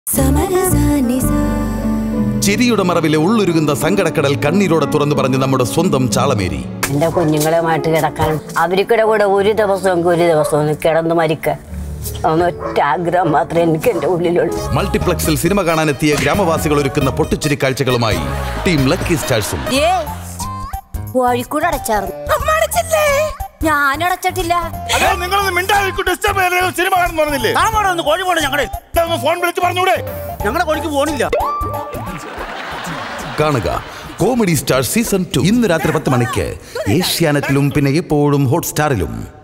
ചിരിയുടെ മറവിലെ ഉള്ളുരുകുന്ന സങ്കടക്കടൽ കണ്ണീരോടെ തുറന്നു പറഞ്ഞ് നമ്മുടെ സ്വന്തം ചാളമേരി എൻ്റെ കുഞ്ഞുങ്ങളുമായിട്ട് കിടക്കാൻ അവർക്കിടെ കൂടെ ഒരു ദിവസം ഒരു ദിവസം ഒന്ന് കിടന്ന് മരിക്ക ഒന്നൊറ്റ ആഗ്രഹം മാത്രമേ എനിക്ക് എൻ്റെ ഉള്ളിലുള്ളൂ മൾട്ടിപ്ലക്സിൽ സിനിമ കാണാനെത്തിയ ഗ്രാമവാസികൾ ഒരുക്കുന്ന പൊട്ടിച്ചിരി കാഴ്ചകളുമായി ടീം ലക്കി സ്റ്റാഴ്സും ഏ കോഴിക്കൂട് അടച്ചാർന്നു ഞാൻ അടച്ചിട്ടില്ല അതെ നിങ്ങളൊന്ന് മിണ്ടാതിരിക്കും ഡിസ്റ്റർബ് ചെയ്യരുത് സിനിമ കാണുന്നു പറഞ്ഞില്ലേ താമോടൊന്ന് കോഴി പോണേ ഞങ്ങളെ ഇതൊന്ന് ഫോൺ വിളിച്ച് പറഞ്ഞൂടെ ഞങ്ങളെ കോഴിക്ക് പോണില്ല കാണുക കോമഡി സ്റ്റാർ സീസൺ ടു ഇന്ന് രാത്രി പത്ത് മണിക്ക് ഏഷ്യാനെറ്റിലും പിന്നെ എപ്പോഴും ഹോട്ട്സ്റ്റാറിലും